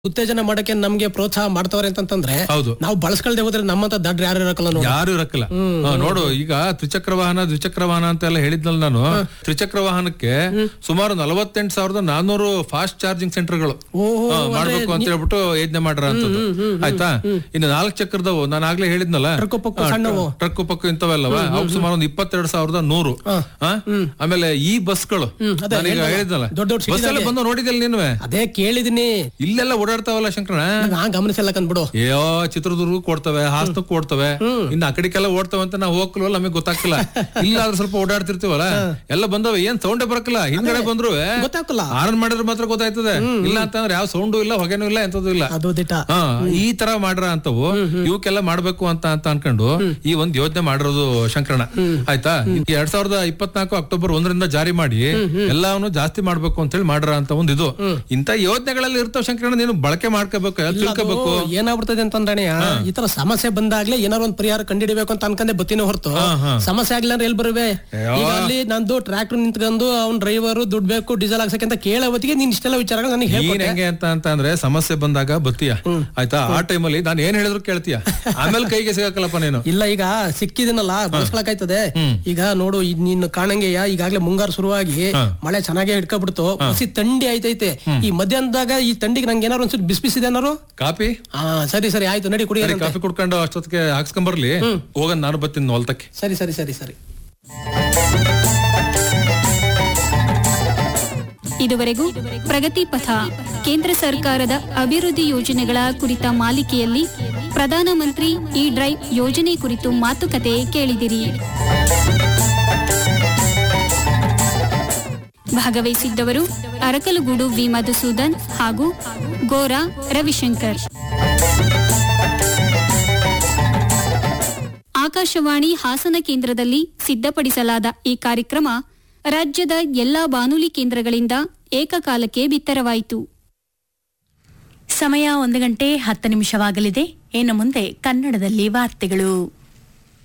ಉತ್ತೇಜನ ಮಾಡಕ್ಕೆ ನಮ್ಗೆ ಪ್ರೋತ್ಸಾಹ ಮಾಡ್ತವ್ರೆ ಅಂತಂದ್ರೆ ಹೌದು. ನಾವು ಬಳಸ್ಕೊಳ್ದೆ ಹೋದ್ರೆ ನಮ್ಮಂತ ದಡ್ರ ಯಾರು ಇರಕಲ್ಲ ನೋಡಿ ಯಾರು ಇರಕ್ಕಲ್ಲ ಹಾ, ನೋಡು ಈಗ ತ್ರಿಚಕ್ರ ವಾಹನ ದ್ವಿಚಕ್ರ ವಾಹನ ಅಂತ ಎಲ್ಲ ಹೇಳಿದ್ನಲ್ಲ ನಾನು ತ್ರಿಚಕ್ರ ವಾಹನಕ್ಕೆ ಸುಮಾರು ನಲವತ್ತೆಂಟು ಸಾವಿರದ ನಾನೂರು ಫಾಸ್ಟ್ ಚಾರ್ಜಿಂಗ್ ಸೆಂಟರ್ಗಳು ಓಹೋ, ಮಾಡ್ಬೇಕು ಅಂತ ಹೇಳ್ಬಿಟ್ಟು ಯೋಜನೆ ಮಾಡ್ರ ಅಂತದ್ದು ಆಯ್ತಾ ಇನ್ನು ನಾಲ್ಕು ಚಕ್ರದವು ನಾನು ಆಗ್ಲೇ ಹೇಳಿದ್ನಲ್ಲ ಟ್ರಕ್ಕು ಪಕ್ಕು ಸಣ್ಣವು. ಟ್ರಕ್ ಪಕ್ಕು ಇಂಥವೆಲ್ಲವ ಅವು ಸುಮಾರು ಒಂದು ಇಪ್ಪತ್ತೆರಡು ಸಾವಿರದ ನೂರು ಹಾ? ಆಮೇಲೆ ಈ ಬಸ್ಗಳು ಅದೇ ನಾನೀಗ ಹೇಳ್ದಲ್ಲ. ಹೇಳಿದ್ನಲ್ಲ ದೊಡ್ಡ ದೊಡ್ಡ ಬಸ್ ಎಲ್ಲ ಬಂದು ನೋಡಿದಿಲ್ಲ ನೀನುವೆ ಅದೇ ಕೇಳಿದೀನಿ ಇಲ್ಲೆಲ್ಲ ಓಡಾಡ್ತಾವಲ್ಲ ಶಂಕರಣ ನಾ ಗಮನಿಸಲ್ಲ ಕಂದ್ಬಿಡು ಅಯ್ಯೋ ಚಿತ್ರದುರ್ಗಕ್ಕೆ ಕೊಡ್ತವೆ ಹಾಸನಕ್ಕೆ ಕೊಡ್ತವೆ ಇನ್ನು ಆ ಕಡೆಗೆಲ್ಲ ಓಡ್ತವೆ ಅಂತ ನಾವು ಹೋಗ್ಲವಲ್ಲ ನಮಗೆ ಗೊತ್ತಾಗ್ತಿಲ್ಲ ಇಲ್ಲ ಆದ್ರೆ ಸ್ವಲ್ಪ ಓಡಾಡ್ತಿರ್ತೀವಲ್ಲ ಎಲ್ಲ ಬಂದವೆ ಏನ್ ಸೌಂಡೇ ಬರಕಲ್ಲ ಹಿಂದ್ಗಡೆ ಬಂದ್ರು ಗೊತ್ತಾಗಲ್ಲ ಆರನ್ ಮಾಡಿದ್ರೆ ಮಾತ್ರ ಗೊತ್ತಾಯ್ತದೆ ಇಲ್ಲ ಅಂತಂದ್ರೆ ಯಾವ ಸೌಂಡು ಇಲ್ಲ ಹೊಗೆನೂ ಇಲ್ಲ ಎಂತದೂ ಇಲ್ಲ ಅದು ದಿಟ ಹಾ ಈ ತರ ಮಾಡ್ರ ಅಂತವು ಇವಕ್ಕೆಲ್ಲ ಮಾಡ್ಬೇಕು ಅಂತ ಅಂತ ಅನ್ಕೊಂಡು ಈ ಒಂದ್ ಯೋಜನೆ ಮಾಡಿರೋದು ಶಂಕರಣ ಆಯ್ತಾ ಈ ಎರಡ್ ಸಾವಿರದ ಇಪ್ಪತ್ನಾಲ್ಕು ಅಕ್ಟೋಬರ್ ಒಂದರಿಂದ ಜಾರಿ ಮಾಡಿ ಎಲ್ಲಾನು ಜಾಸ್ತಿ ಮಾಡ್ಬೇಕು ಅಂತ ಹೇಳಿ ಮಾಡ್ರ ಅಂತ ಒಂದ್ ಇದು ಇಂತ ಯೋಜನೆಗಳಲ್ಲಿ ಇರ್ತಾವ ಶಂಕರಣ ನೀನು ಬಳಕೆ ಮಾಡ್ಕೋಬೇಕು ತಿಳ್ಕೋಬೇಕು ಅದು ಏನಾಗ್ಬಿಡ್ತದೆ ಅಂತಂದ್ರೆ ಈ ತರ ಸಮಸ್ಯೆ ಬಂದಾಗ್ಲೇ ಏನಾರು ಒಂದ್ ಪರಿಹಾರ ಕಂಡಿಡಿಬೇಕು ಅಂತ ಅನ್ಕೊಂಡೆ ಬತ್ತೀನಿ ಹೊರತು ಸಮಸ್ಯೆ ಆಗ್ಲಿಲ್ಲ ಅಂದ್ರೆ ಎಲ್ಲಿ ಬರುವೆ ಈಗ ಅಲ್ಲಿ ನಂದು ಟ್ರ್ಯಾಕ್ಟರ್ ನಿಂತ್ಕೊಂಡು ಅವ್ನ್ ಡ್ರೈವರ್ ದುಡ್ಡು ಬೇಕು ಡೀಸೆಲ್ ಹಾಕ್ಸಕ್ಕೆ ಅಂತ ಕೇಳೋ ಹೊತ್ತಿಗೆ ನೀನ್ ಇಷ್ಟೆಲ್ಲ ವಿಚಾರಗಳು ನನಗೆ ನೀನ್ ಹೇಳ್ಕೊಟ್ಟೆ ಹೆಂಗೆ ಅಂತ ಅಂತ ಅಂದ್ರೆ ಸಮಸ್ಯೆ ಬಂದಾಗ ಬತ್ತೀಯ ಆಯ್ತಾ ಆ ಟೈಮಲ್ಲಿ ನಾನು ಏನ್ ಹೇಳಿದ್ರು ಕೇಳ್ತೀಯ ಆಮೇಲೆ ಕೈಗೆ ಸಿಗಕ್ಕಲ್ಲಪ್ಪ ನೀನು ಇಲ್ಲ ಈಗ ಸಿಕ್ಕಿದಿನಲ್ಲ ಬಳಸ್ಕೊಳಕಾಯ್ತದೆ ಈಗ ನೋಡು ಇದ್ ನೀನು ಕಾಣಂಗೆಯ ಈಗಾಗ್ಲೇ ಮುಂಗಾರು ಶುರುವಾಗಿ ಮಳೆ ಚೆನ್ನಾಗೇ ಹಿಡ್ಕೊಬಿಡ್ತು ಹಸಿ ಥಂಡಿ ಆಯ್ತೈತೆ ಈ ಮಧ್ಯಾಹ್ನದಾಗ ಈ ಥಂಡಿಗೆ ನಂಗೆ ಏನಾರು ಒಂಚೂರು ಬಿಸಿ ಬಿಸಿದೆ ಏನಾರು ಕಾಪಿ ಹಾ ಸರಿ ಸರಿ ಆಯ್ತು ನಡಿ ಕುಡಿಯ ಸರಿ ಕಾಫಿ ಕುಡ್ಕೊಂಡು ಅಷ್ಟೊತ್ತಿಗೆ ಹಾಕ್ಸ್ಕೊಂಬರ್ಲಿ ಹೋಗ ನಾನು ಬರ್ತೀನಿ ಹೊಲ್ತಕ್ಕೆ ಸರಿ ಸರಿ ಸರಿ ಸರಿ ಇದುವರೆಗೂ ಪ್ರಗತಿ ಪಥ ಕೇಂದ್ರ ಸರ್ಕಾರದ ಅಭಿವೃದ್ಧಿ ಯೋಜನೆಗಳ ಕುರಿತ ಮಾಲಿಕೆಯಲ್ಲಿ ಪ್ರಧಾನಮಂತ್ರಿ ಇ ಡ್ರೈವ್ ಯೋಜನೆ ಕುರಿತು ಮಾತುಕತೆ ಕೇಳಿದಿರಿ ಭಾಗವಹಿಸಿದ್ದವರು ಅರಕಲಗೂಡು ವಿ ಮಧುಸೂದನ್ ಹಾಗೂ ಗೋರಾ ರವಿಶಂಕರ್ ಆಕಾಶವಾಣಿ ಹಾಸನ ಕೇಂದ್ರದಲ್ಲಿ ಸಿದ್ಧಪಡಿಸಲಾದ ಈ ಕಾರ್ಯಕ್ರಮ ರಾಜ್ಯದ ಎಲ್ಲಾ ಬಾನುಲಿ ಕೇಂದ್ರಗಳಿಂದ ಏಕಕಾಲಕ್ಕೆ ಬಿತ್ತರವಾಯಿತು ಸಮಯ ಒಂದು ಗಂಟೆ ಹತ್ತು ನಿಮಿಷವಾಗಲಿದೆ ಇನ್ನು ಮುಂದೆ ಕನ್ನಡದಲ್ಲಿ ವಾರ್ತೆಗಳು